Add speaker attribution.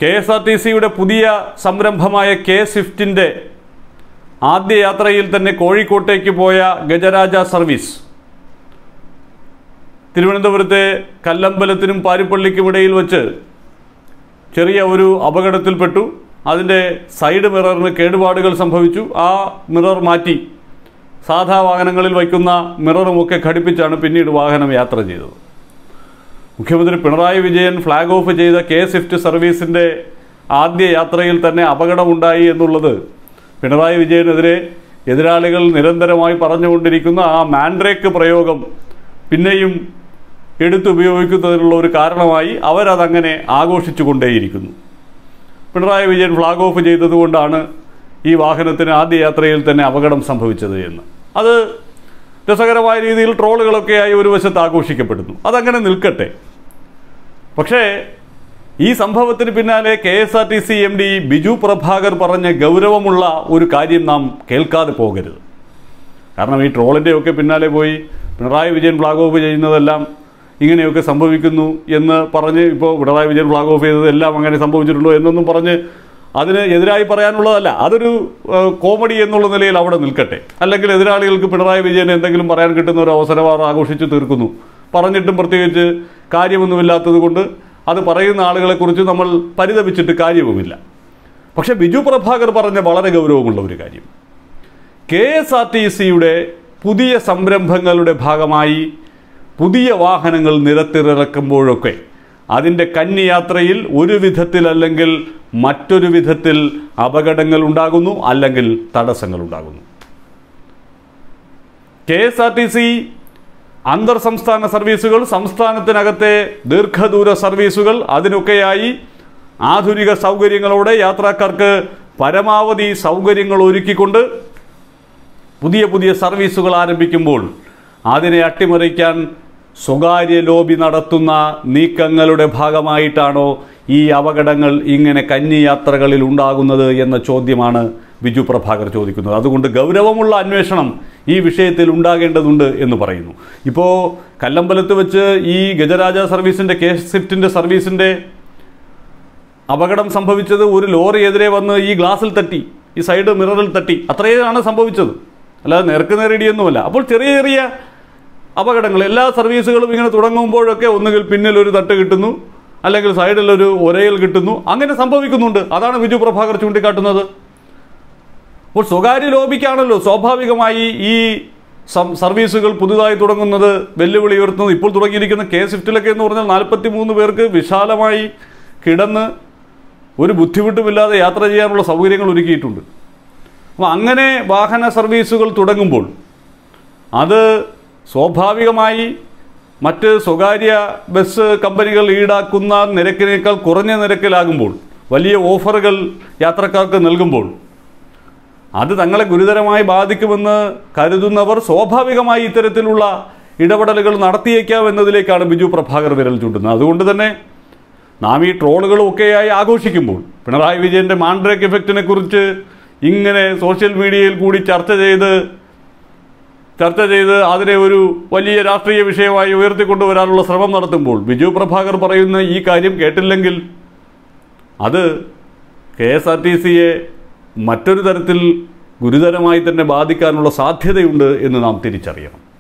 Speaker 1: K S R T സിയുടെ പുതിയ സംരംഭമായ കെ സ്വിഫ്റ്റിൻ്റെ ആദ്യ യാത്രയിൽ തന്നെ കോഴിക്കോട്ടേക്ക് പോയ ഗജരാജ സർവീസ് തിരുവനന്തപുരത്തെ കല്ലമ്പലത്തിനും പാരിപ്പള്ളിക്കും ഇടയിൽ വച്ച് ചെറിയ ഒരു അപകടത്തിൽപ്പെട്ടു അതിൻ്റെ സൈഡ് മിററിന് കേടുപാടുകൾ സംഭവിച്ചു ആ മിറർ മാറ്റി സാധാ വാഹനങ്ങളിൽ വയ്ക്കുന്ന മിററുമൊക്കെ ഘടിപ്പിച്ചാണ് പിന്നീട് വാഹനം യാത്ര ചെയ്തത് മുഖ്യമന്ത്രി പിണറായി വിജയൻ ഫ്ലാഗ് ഓഫ് ചെയ്ത കെ സ്വിഫ്റ്റ് സർവീസിൻ്റെ ആദ്യ യാത്രയിൽ തന്നെ അപകടമുണ്ടായി എന്നുള്ളത് പിണറായി വിജയനെതിരെ എതിരാളികൾ നിരന്തരമായി പറഞ്ഞുകൊണ്ടിരിക്കുന്ന ആ മാൻഡ്രേക്ക് പ്രയോഗം പിന്നെയും എടുത്തുപയോഗിക്കുന്നതിനുള്ള ഒരു കാരണമായി അവരതങ്ങനെ ആഘോഷിച്ചുകൊണ്ടേയിരിക്കുന്നു പിണറായി വിജയൻ ഫ്ലാഗ് ഓഫ് ചെയ്തതുകൊണ്ടാണ് ഈ വാഹനത്തിന് ആദ്യ യാത്രയിൽ തന്നെ അപകടം സംഭവിച്ചത് എന്ന് അത് രസകരമായ രീതിയിൽ ട്രോളുകളൊക്കെയായി ഒരു വശത്ത് ആഘോഷിക്കപ്പെടുന്നു അതങ്ങനെ നിൽക്കട്ടെ പക്ഷേ ഈ സംഭവത്തിന് പിന്നാലെ K S R T C M D Biju Prabhakar പറഞ്ഞ ഗൗരവമുള്ള ഒരു കാര്യം നാം കേൾക്കാതെ പോകരുത് കാരണം ഈ ട്രോളിൻ്റെയൊക്കെ പിന്നാലെ പോയി പിണറായി വിജയൻ ഫ്ലാഗ് ഓഫ് ചെയ്യുന്നതെല്ലാം ഇങ്ങനെയൊക്കെ സംഭവിക്കുന്നു എന്ന് പറഞ്ഞ് ഇപ്പോൾ പിണറായി വിജയൻ ഫ്ലാഗ് ഓഫ് ചെയ്തതെല്ലാം അങ്ങനെ സംഭവിച്ചിട്ടുണ്ടോ എന്നൊന്നും പറഞ്ഞ് അതിന് എതിരായി പറയാനുള്ളതല്ല അതൊരു ഏഹ്, കോമഡി എന്നുള്ള നിലയിൽ അവിടെ നിൽക്കട്ടെ അല്ലെങ്കിൽ എതിരാളികൾക്ക് പിണറായി വിജയൻ എന്തെങ്കിലും പറയാൻ കിട്ടുന്ന ഒരു അവസരം അവർ ആഘോഷിച്ച് തീർക്കുന്നു പറഞ്ഞിട്ടും പ്രത്യേകിച്ച് കാര്യമൊന്നുമില്ലാത്തത് കൊണ്ട് അത് പറയുന്ന ആളുകളെക്കുറിച്ച് നമ്മൾ പരിതപിച്ചിട്ട് കാര്യവുമില്ല പക്ഷേ ബിജു പ്രഭാകർ പറഞ്ഞ വളരെ ഗൗരവമുള്ള ഒരു കാര്യം കെ എസ് ആർ ടി സിയുടെ പുതിയ സംരംഭങ്ങളുടെ ഭാഗമായി പുതിയ വാഹനങ്ങൾ നിരത്തിലിറക്കുമ്പോഴൊക്കെ അതിൻ്റെ കന്നിയാത്രയിൽ ഒരു വിധത്തിൽ അല്ലെങ്കിൽ മറ്റൊരു വിധത്തിൽ അപകടങ്ങൾ ഉണ്ടാകുന്നു അല്ലെങ്കിൽ തടസ്സങ്ങൾ ഉണ്ടാകുന്നു K S R T C അന്തർ സംസ്ഥാന സർവീസുകൾ സംസ്ഥാനത്തിനകത്തെ ദീർഘദൂര സർവീസുകൾ അതിനൊക്കെയായി ആധുനിക സൗകര്യങ്ങളോടെ യാത്രക്കാർക്ക് പരമാവധി സൗകര്യങ്ങൾ ഒരുക്കിക്കൊണ്ട് പുതിയ പുതിയ സർവീസുകൾ ആരംഭിക്കുമ്പോൾ അതിനെ അട്ടിമറിക്കാൻ സ്വകാര്യ ലോബി നടത്തുന്ന നീക്കങ്ങളുടെ ഭാഗമായിട്ടാണോ ഈ അപകടങ്ങൾ ഇങ്ങനെ കന്നിയാത്രകളിൽ ഉണ്ടാകുന്നത് എന്ന ചോദ്യമാണ് ബിജു പ്രഭാകർ ചോദിക്കുന്നത് അതുകൊണ്ട് ഗൗരവമുള്ള അന്വേഷണം ഈ വിഷയത്തിൽ ഉണ്ടാകേണ്ടതുണ്ട് എന്ന് പറയുന്നു ഇപ്പോൾ കല്ലമ്പലത്ത് വെച്ച് ഈ ഗജരാജ സർവീസിൻ്റെ കെ സ്വിഫ്റ്റിൻ്റെ സർവീസിൻ്റെ അപകടം സംഭവിച്ചത് ഒരു ലോറി എതിരെ വന്ന് ഈ ഗ്ലാസ്സിൽ തട്ടി ഈ സൈഡ് മിററിൽ തട്ടി അത്രയാണ് സംഭവിച്ചത് അല്ലാതെ നേർക്ക് നേരിടിയൊന്നുമല്ല അപ്പോൾ ചെറിയ ചെറിയ അപകടങ്ങൾ എല്ലാ സർവീസുകളും ഇങ്ങനെ തുടങ്ങുമ്പോഴൊക്കെ ഒന്നുകിൽ പിന്നിൽ ഒരു തട്ട് കിട്ടുന്നു അല്ലെങ്കിൽ സൈഡിൽ ഒരു ഒരയിൽ കിട്ടുന്നു അങ്ങനെ സംഭവിക്കുന്നുണ്ട് അതാണ് ബിജു പ്രഭാകർ ചൂണ്ടിക്കാട്ടുന്നത് അപ്പോൾ സ്വകാര്യ ലോബിക്കാണല്ലോ സ്വാഭാവികമായി ഈ സം- സർവീസുകൾ പുതുതായി തുടങ്ങുന്നത് വെല്ലുവിളി ഉയർത്തുന്നത് ഇപ്പോൾ തുടങ്ങിയിരിക്കുന്ന കെ സ്വിഫ്റ്റിലൊക്കെ എന്ന് പറഞ്ഞാൽ നാൽപ്പത്തി മൂന്ന് പേർക്ക് വിശാലമായി കിടന്ന് ഒരു ബുദ്ധിമുട്ടുമില്ലാതെ യാത്ര ചെയ്യാനുള്ള സൗകര്യങ്ങൾ ഒരുക്കിയിട്ടുണ്ട് അപ്പോൾ അങ്ങനെ വാഹന സർവീസുകൾ തുടങ്ങുമ്പോൾ അത് സ്വാഭാവികമായി മറ്റ് സ്വകാര്യ ബസ് കമ്പനികൾ ഈടാക്കുന്ന നിരക്കിനേക്കാൾ കുറഞ്ഞ നിരക്കിലാകുമ്പോൾ വലിയ ഓഫറുകൾ യാത്രക്കാർക്ക് നൽകുമ്പോൾ അത് തങ്ങളെ ഗുരുതരമായി ബാധിക്കുമെന്ന് കരുതുന്നവർ സ്വാഭാവികമായി ഇത്തരത്തിലുള്ള ഇടപെടലുകൾ നടത്തിയേക്കാം എന്നതിലേക്കാണ് ബിജു പ്രഭാകർ വിരൽ ചൂണ്ടുന്നത് അതുകൊണ്ട് തന്നെ നാം ഈ ട്രോളുകളും ഒക്കെയായി ആഘോഷിക്കുമ്പോൾ പിണറായി വിജയൻ്റെ മാൻഡ്രേക്ക് എഫക്റ്റിനെ കുറിച്ച് ഇങ്ങനെ സോഷ്യൽ മീഡിയയിൽ കൂടി ചർച്ച ചെയ്ത് ചർച്ച ചെയ്ത് അതിനെ ഒരു വലിയ രാഷ്ട്രീയ വിഷയമായി ഉയർത്തിക്കൊണ്ടുവരാനുള്ള ശ്രമം നടത്തുമ്പോൾ ബിജു പ്രഭാകർ പറയുന്ന ഈ കാര്യം കേട്ടില്ലെങ്കിൽ അത് കെ എസ് ആർ ടി സിയെ മറ്റൊരു തരത്തിൽ ഗുരുതരമായി തന്നെ ബാധിക്കാനുള്ള സാധ്യതയുണ്ട് എന്ന് നാം തിരിച്ചറിയണം